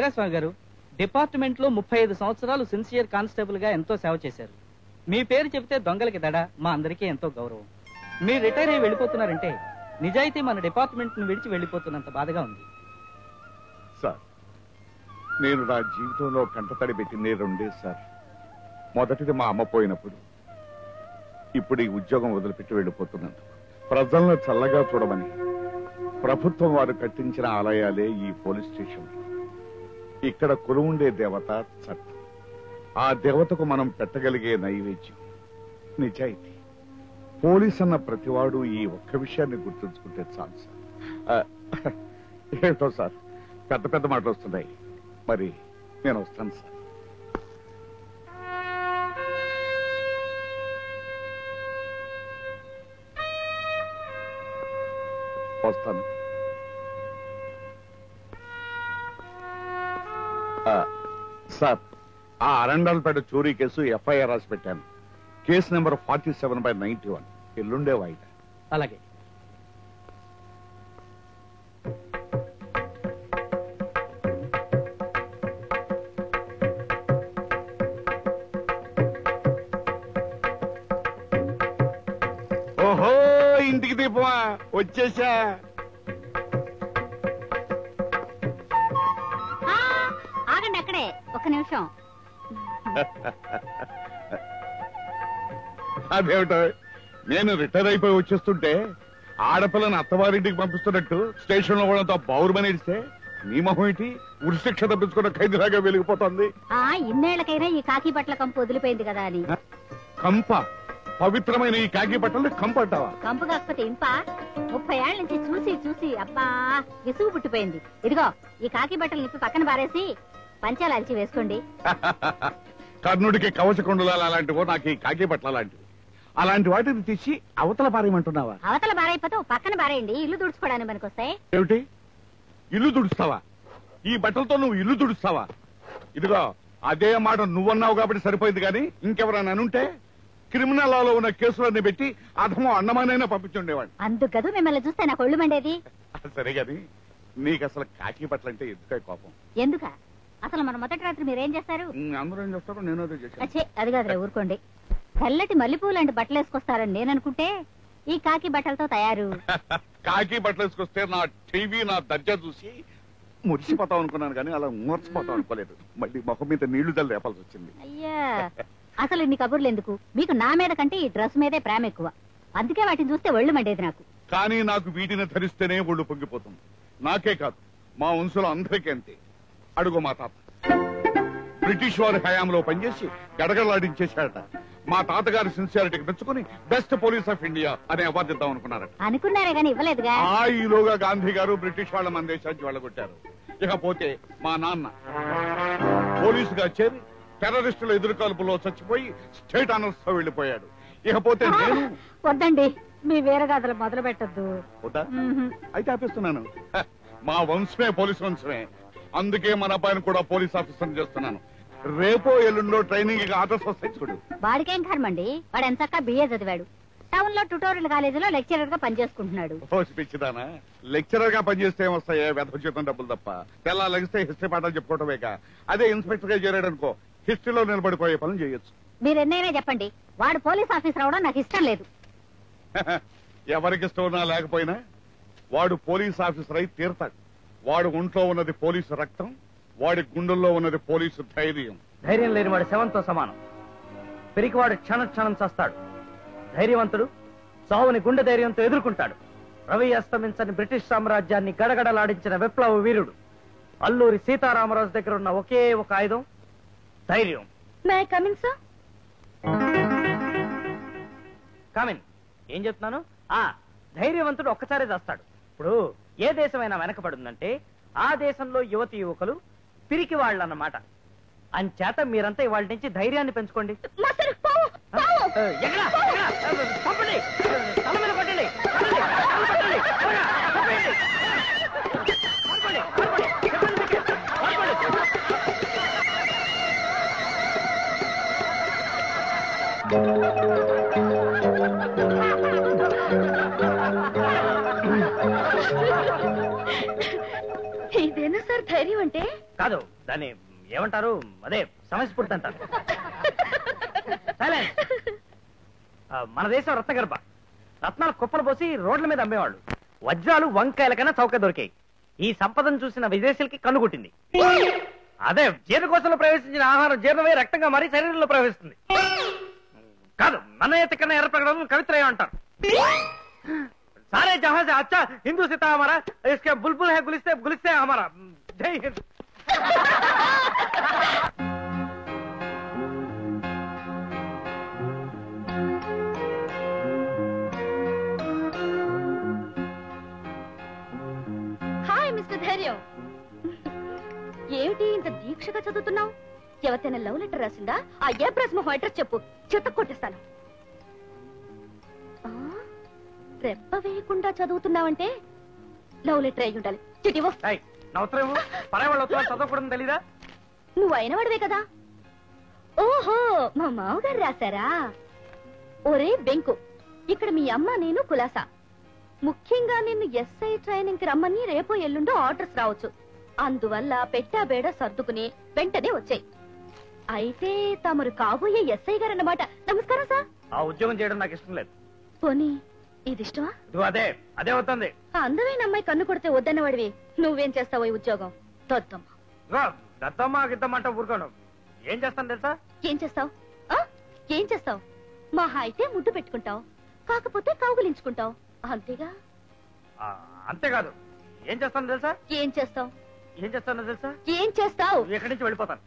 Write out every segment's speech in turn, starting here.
వీరస్వామి గారు డిపార్ట్మెంట్ లో ముప్పై ఐదు సంవత్సరాలు సిన్సియర్ కానిస్టేబుల్ గా ఎంతో సేవ చేశారు మీ పేరు చెబితే దొంగలకి దడ మా అందరికీ ఎంతో గౌరవం మీరు రిటైర్ అయ్యి వెళ్ళిపోతున్నారంటే నిజాయితీ మన డిపార్ట్మెంట్ ను విడిచి వెళ్ళిపోతున్నంత బాధగా ఉంది సార్ నేను నా జీవితంలో కంటతడి పెట్టింది రెండే సార్ మొదటిది మా అమ్మ పోయినప్పుడు ఇప్పుడు ఈ ఉద్యోగం వదిలిపెట్టి వెళ్ళిపోతున్నాను ప్రజలను చల్లగా చూడమని ప్రభుత్వం వారు కట్టించిన ఆలయాలే ఈ పోలీస్ స్టేషన్ ఇక్కడ కొలువుండే దేవత చట్టం ఆ దేవతకు మనం పెట్టగలిగే నైవేద్యం నిజాయితీ పోలీస్ అన్న ప్రతివాడు ఈ ఒక్క విషయాన్ని గుర్తుంచుకుంటే చాలు సార్ ఆ, ఏంటో సార్ పెద్ద పెద్ద మాటలు వస్తున్నాయి మరి నేను వస్తాను సార్ వస్తాను ఆ, సార్ ఆ అరండాలపేట చోరీ కేసు ఎఫ్ఐఆర్ రాసి పెట్టాను case number forty seven by ninety one ఎల్లుండే వాయిదా అలాగే ఓహో ఇంటికి దీపమా వచ్చేసా ఆ, ఆగండి అక్కడే ఒక్క నిమిషం అదేమిటో నేను రిటైర్ అయిపోయి వచ్చేస్తుంటే ఆడపిల్లని అత్తవారింటికి పంపిస్తున్నట్టు స్టేషన్ లో కూడా బౌర్మని ఇస్తే నీ మొహం ఏంటి ఉరిశిక్ష తప్పించుకున్న ఖైదీలాగా వెలిగిపోతుంది ఆ ఇన్నేళ్లకైనా ఈ కాకి బట్టల కంపు వదిలిపోయింది కదా అని కంప పవిత్రమైన ఈ కాకి బట్టలు కంప అంటావా కంపు కాకపోతే ఇంప ముప్పై ఏళ్ల నుంచి చూసి చూసి అబ్బా విసుగు పుట్టిపోయింది ఇదిగో ఈ కాకి బట్టలు నిప్పి పక్కన పారేసి పంచాలు అరిచి వేసుకోండి కర్ణుడికి కవచకొండలాలు అలాంటివో నాకు ఈ కాకి బట్టలు అలాంటివి అలాంటి వాటిని తీసి అవతల పారేయమంటున్నావా అవతల బారైపోతే ఓ పక్కన బారేయండి ఇల్లు తుడుచుకోవడానికి పనికొస్తాయి ఏమిటి ఇల్లు తుడుస్తావా ఈ బట్టలతో నువ్వు ఇల్లు తుడుస్తావా ఇదిగో అదే మాట నువ్వన్నావు కాబట్టి సరిపోయింది కానీ ఇంకెవరైనా అనుంటే క్రిమినల్ లాలో ఉన్న కేసులన్నీ పెట్టి అధమో అన్నమానైనా పంపించుండేవాడిని అందుకదు మిమ్మల్ని చూస్తే నాకు ఒళ్ళు మండేది సరే గాని నీకు అసలు కాకి బట్టలంటే ఎందుకే కోపం ఎందుక అసలు మన మొదటి రాత్రి మీరేం చేస్తారు ఉమ్, అందరూ ఏం చేస్తారో నేను అదే చేశాను అచ్చే అది కాదులే ఊరుకోండి తెల్లటి మల్లెపూలు లాంటి బట్టలు వేసుకొస్తారని నేను అనుకుంటే ఈ కాకి బట్టలతో తయారు కాకి బట్టలు వేసుకొస్తే నా టీవీ నా దర్జా చూసి మురిసిపోతాం అనుకున్నాను కానీ అలా మూర్చిపోతాం అనుకోలేదు మళ్ళీ ముఖం మీద నీళ్లు జల్లు రేపాల్సి వచ్చింది అయ్యా అసలు ఇన్ని కబుర్లు ఎందుకు మీకు నా మీద కంటే ఈ డ్రెస్ మీదే ప్రేమ ఎక్కువ అందుకే వాటిని చూస్తే ఒళ్ళు మండేది నాకు కానీ నాకు వీటిని ధరిస్తేనే ఒళ్ళు పొంగిపోతుంది నాకే కాదు మా వంశంలో అందరికీ అంతే అడుగు మా తాత బ్రిటిష్ వారి హయాంలో పనిచేసి గడగడలాడించేశాడట మా తాతగారి సిన్సియారిటీకి మెచ్చుకుని బెస్ట్ పోలీస్ ఆఫ్ ఇండియా అనే అవార్డు ఇద్దాం అనుకున్నారట అనుకున్నారే గాని ఇవ్వలేదుగా ఆ ఈలోగా గాంధీ గారు బ్రిటిష్ వాళ్ళ మన దేశానికి వెళ్ళగొట్టారు ఇకపోతే మా నాన్న పోలీసుగా చేరి టెర్రరిస్టుల ఎదురుకాల్పులో చచ్చిపోయి స్టేట్ ఆనర్స్ తో వెళ్లిపోయాడు ఇకపోతే నేను వద్దండి మీ వీరగాథలు మొదలు పెట్టద్దు వద్దా? అయితే ఆపిస్తున్నాను హ, మా వంశమే పోలీస్ వంశమే అందుకే మన అబ్బాయిని కూడా పోలీస్ ఆఫీసర్ చేస్తున్నాను రేపో ఎల్లుండో ట్రైనింగ్ ఆర్డర్స్ వస్తాయి చూడు వాడికేం కర్మండి వాడు ఎంచక్క బిఏ చదివాడు టౌన్ లో ట్యూటోరియల్ కాలేజీలో లెక్చరర్ గా పనిచేసుకుంటున్నాడు ఓసి పిచ్చిదానా లెక్చరర్ గా పనిచేస్తే ఏమొస్తాయే వెధ జీతం డబ్బులు తప్ప తెల్లా లెగిస్తే హిస్టరీ పాఠాలు చెప్పుకోవటమేక అదే ఇన్స్పెక్టర్ గా చేరాడు అనుకో హిస్టరీలో నిలబడిపోయే పనులు చేయొచ్చు మీరు ఎన్నైనా చెప్పండి వాడు పోలీస్ ఆఫీసర్ అవడం నాకు ఇష్టం లేదు ఎవరికి ఇష్టం ఉన్నా లేకపోయినా వాడు పోలీస్ ఆఫీసర్ అయి తీరతాడు వాడు ఒంట్లో ఉన్నది పోలీసు రక్తం వాడి గుండెల్లో ఉన్నది పోలీసు ధైర్యం ధైర్యం లేని వాడు శవంతో సమానం పిరికివాడు క్షణ క్షణం చస్తాడు ధైర్యవంతుడు చావుని గుండె ధైర్యంతో ఎదుర్కొంటాడు రవి అస్తమించని బ్రిటిష్ సామ్రాజ్యాన్ని గడగడలాడించిన విప్లవ వీరుడు అల్లూరి సీతారామరాజు దగ్గర ఉన్న ఒకే ఒక ఆయుధం ధైర్యం మే కమింగ్ సార్ కామిన్ ఏం చెప్తున్నాను ఆ ధైర్యవంతుడు ఒక్కసారే చేస్తాడు ఇప్పుడు ఏ దేశమైనా వెనకబడిందంటే ఆ దేశంలో యువతి యువకులు పిరికి వాళ్ళు అన్నమాట అంచేత మీరంతా ఇవాళ నుంచి ధైర్యాన్ని పెంచుకోండి ఆ, ఎక్కడ? ఎక్కడ? ఆ, పంపండి. తల మీద కొట్టండి. కొట్టండి. తల కొట్టండి. త్వరగా. పంపండి. పంపండి. పంపండి. చెప్పండి మీకే. పంపండి. ఇదేనా సార్ ధైర్యం అంటే కాదు దాన్ని ఏమంటారు అదే సమస్యపూర్తి అంటారు Silence. ఆ, మన దేశం రత్నగర్భ రత్నాలు కుప్పలు పోసి రోడ్ల మీద అమ్మేవాళ్ళు వజ్రాలు వంకాయల కన్నా చౌక దొరికాయి ఈ సంపదను చూసిన విదేశీలకి కన్నుగుట్టింది అదే జీర్ణకోశంలో ప్రవేశించిన ఆహారం జీర్ణమై రక్తంగా మారి శరీరంలో ప్రవేశిస్తుంది కాదు నన్నయ్య కన్నా ఎర్ర ప్రకటన కవిత్రయం అంటారు सारे जहां से अच्छा हिंदू सीता हमारा इसके बुलबुल है गुलिस्ते गुलिस्ते है हमारा जय हिंद హాయ్ మిస్టర్ ధైర్యం ఏమిటి ఇంత దీక్షగా చదువుతున్నావు ఎవరికైనా లవ్ లెటర్ రాసిందా ఆ ఏ ప్రశ్న అడ్రస్ చెప్పు చెత్త కొట్టిస్తాను ఆ, రెప్ప వేయకుండా చదువుతున్నావంటే లవ్ లెటర్ అయి ఉండాలి చిటివో ఏయ్, నా ఉత్తరం పరాయి వాళ్ళ ఉత్తరాలు చదవకూడదు తెలీదా నువ్వు అయినవాడివే కదా ఓహో మా మామగారు రాశారా ఒరే బెంకు ఇక్కడ మీ అమ్మ నేను కులాసా ముఖ్యంగా నిన్ను ఎస్ఐ ట్రైనింగ్ కి రమ్మని రేపో ఎల్లుండో ఆర్డర్స్ రావచ్చు అందువల్ల పెట్టా బేడ సర్దుకుని వెంటనే వచ్చాయి అయితే తమరు కాబోయే ఎస్ఐ గారు అన్నమాట నమస్కారం సార్ ఆ ఉద్యోగం చేయడం నాకు ఇష్టం లేదు పోనీ ఇది ఇష్టమా ఇదిగో అదే అదే అవుతుంది ఆ అందమైన అమ్మాయి కన్ను కొడితే వద్దన్నవాడివి నువ్వేం చేస్తావో ఈ ఉద్యోగం తొత్తమ్మ ఇదిగో, దత్తమ్మ గిద్దమ్మంట ఊరుకోను ఏం చేస్తాను తెలుసా ఏం చేస్తావు ఏం చేస్తావు మహా అయితే ముద్దు పెట్టుకుంటావు కాకపోతే కౌగులించుకుంటావు అంతేగా ఆ, అంతేకాదు ఏం చేస్తాను తెలుసా ఏం చేస్తావు ఏం చేస్తానో తెలుసా ఏం చేస్తావు ఎక్కడి నుంచి వెళ్ళిపోతాను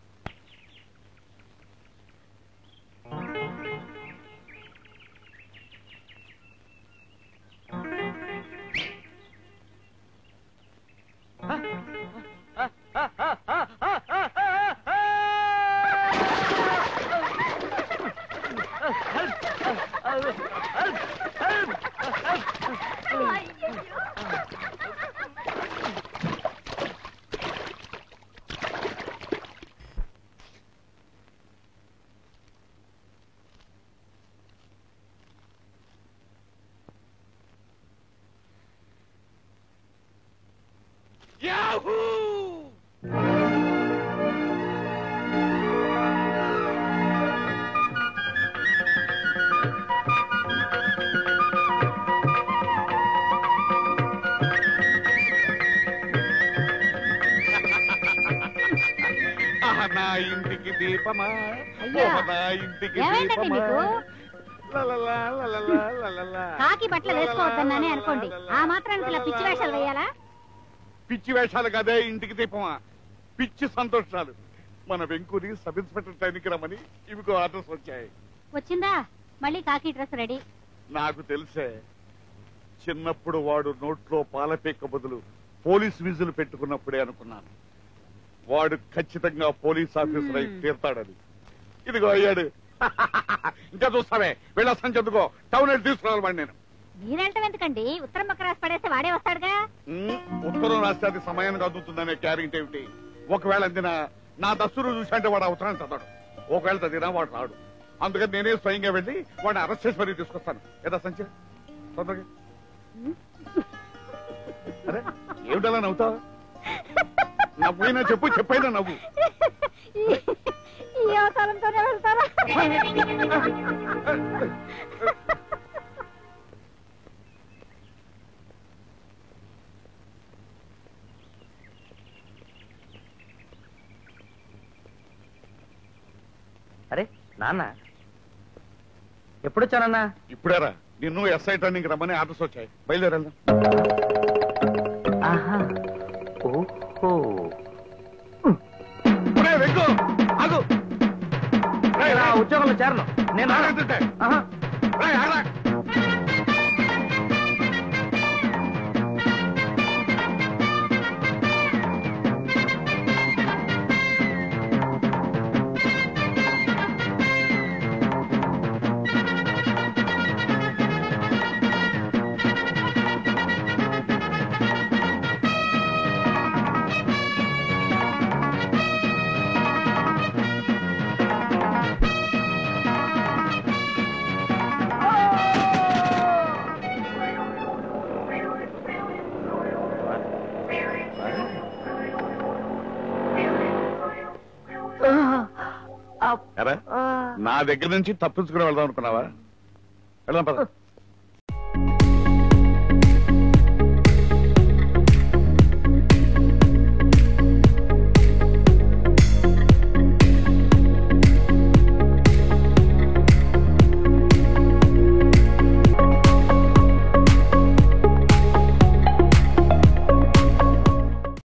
ఆహా, నా ఇంటికి దీపమా అయ్యా. ఓహో, నా ఇంటికి ఏమైందండి దీపమా మీకు? లలలా, లలలా, లలలా. కాకి బట్టలు వేసుకోవద్దన్నానే అనుకోండి ఆ మాత్రానికి ఇలా పిచ్చి వేషాలు వేయాలా పిచ్చి వేషాలు కదే ఇంటికి దీపమా పిచ్చి సంతోషాలు మన వెంకూరి సబ్ ఇన్స్పెక్టర్ ట్రైన్కి రమ్మని ఇవికో ఆర్డర్స్ వచ్చాయి వచ్చిందా మళ్ళీ కాకి డ్రెస్ రెడీ నాకు తెలిసే చిన్నప్పుడు వాడు నోట్లో పాలపేక బదులు పోలీస్ విజులు పెట్టుకున్నప్పుడే అనుకున్నాను వాడు ఖచ్చితంగా పోలీస్ ఆఫీసర్ అయి Hmm. తీర్తాడని ఇదిగో అయ్యాడు ఇంకా చూస్తావే వెళ్ళొస్తాను చెందుకో టౌన్ వెళ్ళి తీసుకురావాలి వాడిని నేను మీరంటే ఎందుకండి ఉత్తరం పక్క రాసి పడేస్తే వాడే వస్తాడుగా ఉమ్, ఉత్తరం రాస్తే అది సమయానికి అందుతుందనే క్యారెంట్ ఏమిటి ఒకవేళ అందిన నా దస్తురు చూసంటే వాడు అవసరం చదవడు ఒకవేళ చదివినా వాడు రాడు అందుకని నేనే స్వయంగా వెళ్ళి వాడిని అరెస్ట్ చేసి మరీ తీసుకొస్తాను ఏదా సంచి తొందరగా అరే ఏమిటలా నవ్వుతావు నవ్వైనా చెప్పు చెప్పైనా నవ్వు ఈ అవసరంతోనే వెళ్తారా అరే నాన్న ఎప్పుడొచ్చానన్నా ఇప్పుడేరా నిన్ను ఎస్ఐ టర్నింగ్ రమ్మని ఆర్డర్స్ వచ్చాయి బయలుదేరెళ్దాం ఆహా ఓహో ఒరేయ్, వెంకు, ఆగు. రేయ్, నా రేయ్, ఉద్యోగంలో చేరను నేను రాను. ఆగంటుంటే. ఆహా. రేయ్, ఆగరా. ఆ ఎరా నా దగ్గర నుంచి తప్పించుకుని వెళ్దాం అనుకున్నావా వెళ్దాం పద